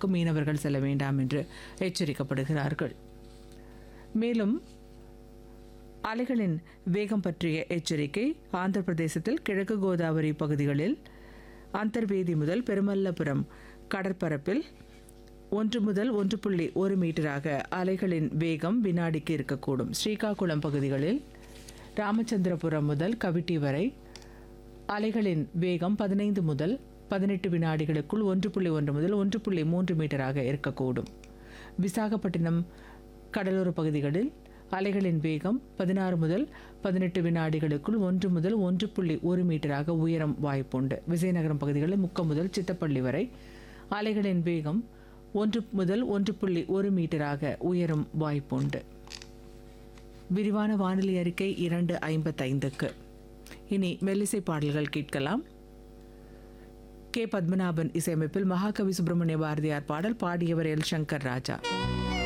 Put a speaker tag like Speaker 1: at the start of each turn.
Speaker 1: பகுதிகளுக்கு மீனவர்கள் செல்ல வேண்டாம் என்று எச்சரிக்கப்படுகிறார்கள் மேலும் அலைகளின் வேகம் பற்றிய எச்சரிக்கை ஆந்திர பிரதேசத்தில் கிழக்கு கோதாவரி பகுதிகளில் அந்தர்வேதி முதல் பெருமல்லபுரம் கடற்பரப்பில் ஒன்று முதல் ஒன்று புள்ளி ஒரு மீட்டராக அலைகளின் வேகம் வினாடிக்கு இருக்கக்கூடும் ஸ்ரீகாகுளம் பகுதிகளில் ராமச்சந்திரபுரம் முதல் கவிட்டி வரை அலைகளின் வேகம் பதினைந்து முதல் பதினெட்டு வினாடிகளுக்குள் ஒன்று புள்ளி ஒன்று முதல் ஒன்று புள்ளி மூன்று மீட்டராக இருக்கக்கூடும் விசாகப்பட்டினம் கடலோர பகுதிகளில் அலைகளின் வேகம் பதினாறு முதல் பதினெட்டு வினாடிகளுக்குள் ஒன்று முதல் ஒன்று புள்ளி ஒரு மீட்டராக உயரம் வாய்ப்புண்டு விஜயநகரம் பகுதிகளில் முக்கம் முதல் சித்தப்பள்ளி வரை அலைகளின் வேகம் ஒன்று முதல் ஒன்று புள்ளி ஒரு மீட்டராக உயரும் வாய்ப்புண்டு விரிவான வானிலை அறிக்கை இரண்டு ஐம்பத்தைந்துக்கு இனி மெல்லிசை பாடல்கள் கேட்கலாம் கே பத்மநாபன் இசையமைப்பில் மகாகவி சுப்பிரமணிய பாரதியார் பாடல் பாடியவர் எல் சங்கர் ராஜா